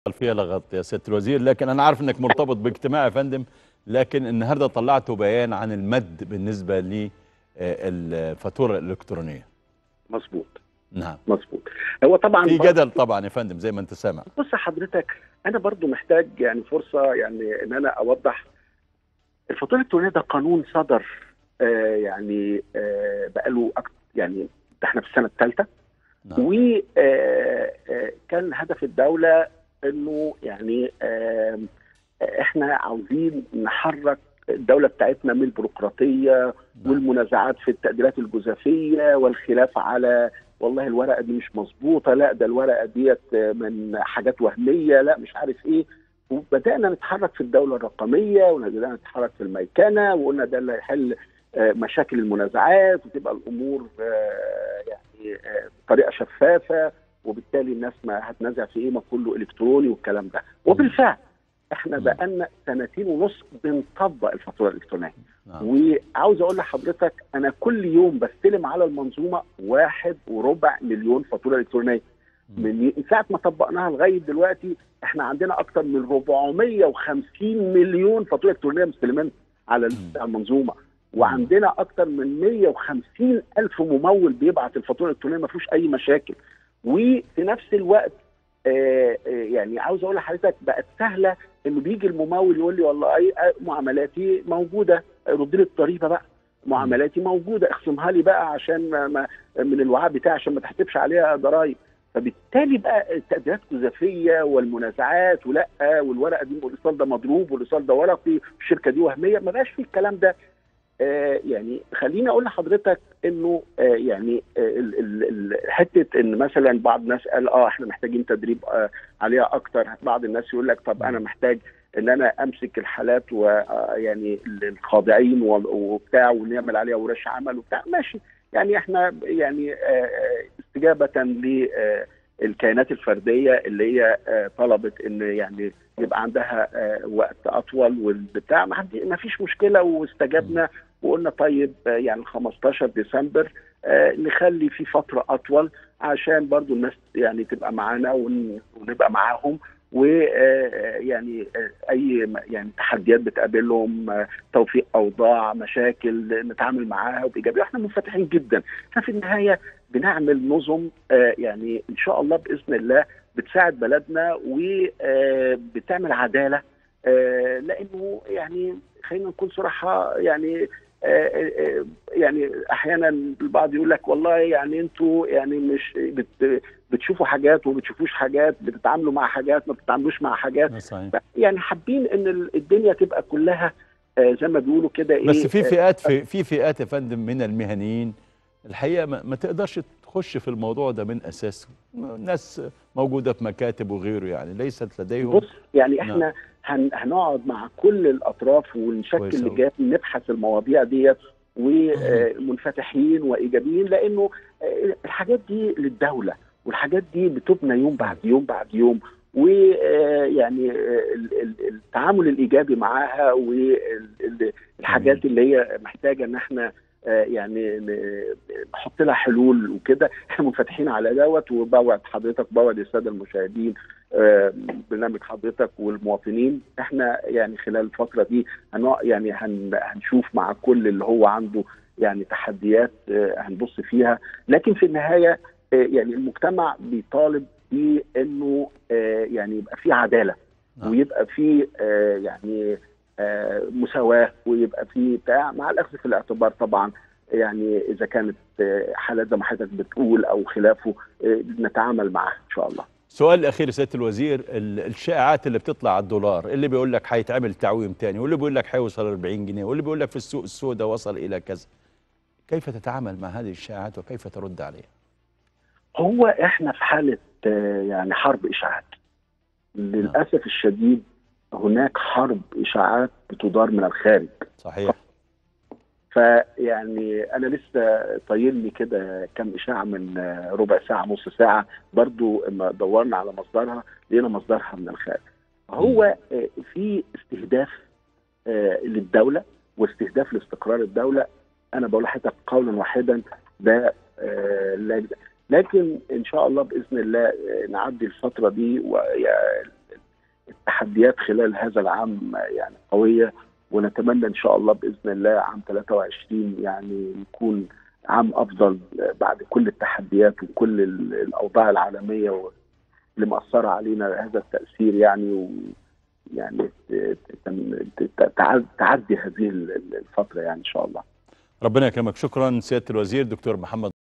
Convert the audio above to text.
فيها لغط يا سياده الوزير لكن انا عارف انك مرتبط باجتماع يا فندم لكن النهارده طلعتوا بيان عن المد بالنسبه للفاتوره الالكترونيه مظبوط نعم مظبوط هو طبعا في برضه- جدل طبعا يا فندم زي ما انت سامع بص حضرتك انا برضو محتاج يعني فرصه يعني ان انا اوضح الفاتوره الالكترونيه ده قانون صدر آه يعني آه بقاله أكتر يعني ده احنا في السنه الثالثه نعم وكان هدف الدوله انه يعني آه احنا عاوزين نحرك الدوله بتاعتنا من البيروقراطيه نعم. والمنازعات في التقديرات الجزافيه والخلاف على والله الورقه دي مش مظبوطه لا ده الورقه ديت من حاجات وهميه لا مش عارف ايه وبدانا نتحرك في الدوله الرقميه وبدانا نتحرك في الميكنه وقلنا ده اللي هيحل آه، مشاكل المنازعات وتبقى الامور آه، يعني آه، بطريقه شفافه وبالتالي الناس ما هتنازع في ايه ما كله الكتروني والكلام ده وبالفعل احنا مم. بقالنا سنتين ونص بنطبق الفاتوره الالكترونيه نعم وعاوز اقول لحضرتك انا كل يوم بستلم على المنظومه واحد وربع مليون فاتوره الكترونيه مم. من ساعه ما طبقناها لغايه دلوقتي احنا عندنا اكتر من 450 مليون فاتوره الكترونيه مستلمين على مم. على المنظومه وعندنا اكتر من 150 الف ممول بيبعت الفاتوره الالكترونيه ما فيهوش اي مشاكل وفي نفس الوقت آه آه، يعني عاوز اقول لحضرتك بقت سهله انه بيجي الممول يقول لي والله أي آه، معاملاتي موجوده رد لي الضريبه بقى معاملاتي موجوده اخصمها لي بقى عشان ما ما من الوعاء بتاعي عشان ما تحسبش عليها ضرائب فبالتالي بقى التقديرات الجزافيه والمنازعات ولا والورقه دي والايصال ده مضروب والايصال ده ورقي والشركه دي وهميه ما بقاش في الكلام ده آه يعني خليني اقول لحضرتك انه آه يعني آه ال- ال- ال- حته ان مثلا بعض الناس قال اه احنا محتاجين تدريب آه عليها اكتر بعض الناس يقول لك طب انا محتاج ان انا امسك الحالات ويعني الخاضعين و- وبتاع ونعمل عليها ورش عمل وبتاع ماشي يعني احنا يعني آه، آه، استجابه للكيانات الفرديه اللي هي آه، طلبت ان يعني يبقى عندها آه، وقت اطول والبتاع ما حد- ما فيش مشكله واستجبنا وقلنا طيب آه، يعني 15 ديسمبر آه، نخلي في فتره اطول عشان برضو الناس يعني تبقى معانا ون- ونبقى معاهم ويعني اي م- يعني تحديات بتقابلهم آه، توفيق اوضاع مشاكل نتعامل معاها بايجابيه واحنا منفتحين جدا احنا في النهايه بنعمل نظم آه، يعني ان شاء الله باذن الله بتساعد بلدنا وبتعمل عداله آه، لانه يعني خلينا نكون صراحه يعني آه، آه، يعني احيانا البعض يقول لك والله يعني انتوا يعني مش بت بتشوفوا حاجات وما بتشوفوش حاجات بتتعاملوا مع حاجات ما بتتعاملوش مع حاجات صحيح يعني حابين ان ال- الدنيا تبقى كلها آه، زي ما بيقولوا كده ايه بس في آه، فئات في في فئات يا فندم من المهنيين الحقيقه ما, ما تقدرش تخش في الموضوع ده من اساسه ناس موجوده في مكاتب وغيره يعني ليست لديهم بص يعني احنا هن هنقعد مع كل الاطراف ونشكل كويس أوي. لجان نبحث المواضيع ديت ومنفتحين وايجابيين لانه آه، الحاجات دي للدوله والحاجات دي بتبنى يوم بعد يوم بعد يوم ويعني التعامل الايجابي معاها والحاجات اللي هي محتاجه ان احنا آه، يعني ن- نحط لها حلول وكده احنا منفتحين على دوت وبوعد حضرتك بوعد الساده المشاهدين آه، برنامج حضرتك والمواطنين احنا يعني خلال الفتره دي هنق- يعني هن هنشوف مع كل اللي هو عنده يعني تحديات آه، هنبص فيها لكن في النهايه آه، يعني المجتمع بيطالب بانه آه، يعني يبقى في عداله نعم. ويبقى في آه، يعني آه، مساواه ويبقى في بتاع مع الاخذ في الاعتبار طبعا يعني اذا كانت آه، حالات زي ما حضرتك بتقول او خلافه آه، نتعامل معها ان شاء الله. سؤال الاخير يا سياده الوزير ال- الشائعات اللي بتطلع على الدولار اللي بيقول لك هيتعمل تعويم تاني واللي بيقول لك هيوصل 40 جنيه واللي بيقول لك في السوق السوداء وصل الى كذا كيف تتعامل مع هذه الشائعات وكيف ترد عليها هو احنا في حاله آه، يعني حرب اشاعات. للاسف الشديد هناك حرب اشاعات بتدار من الخارج. صحيح فيعني انا لسه طاير لي كده كم اشاعه من آه، ربع ساعه نص ساعه برضو اما دورنا على مصدرها لقينا مصدرها من الخارج. هو آه، في استهداف آه، للدوله واستهداف لاستقرار الدوله انا بقول لحضرتك قولا واحدا ده آه، لا يجب. لكن ان شاء الله باذن الله آه، نعدي الفتره دي التحديات خلال هذا العام يعني قويه ونتمنى ان شاء الله باذن الله عام 23 يعني يكون عام افضل بعد كل التحديات وكل الاوضاع العالميه اللي مأثره علينا هذا التاثير يعني و يعني تعدي هذه الفتره يعني ان شاء الله. ربنا يكرمك شكرا سياده الوزير دكتور محمد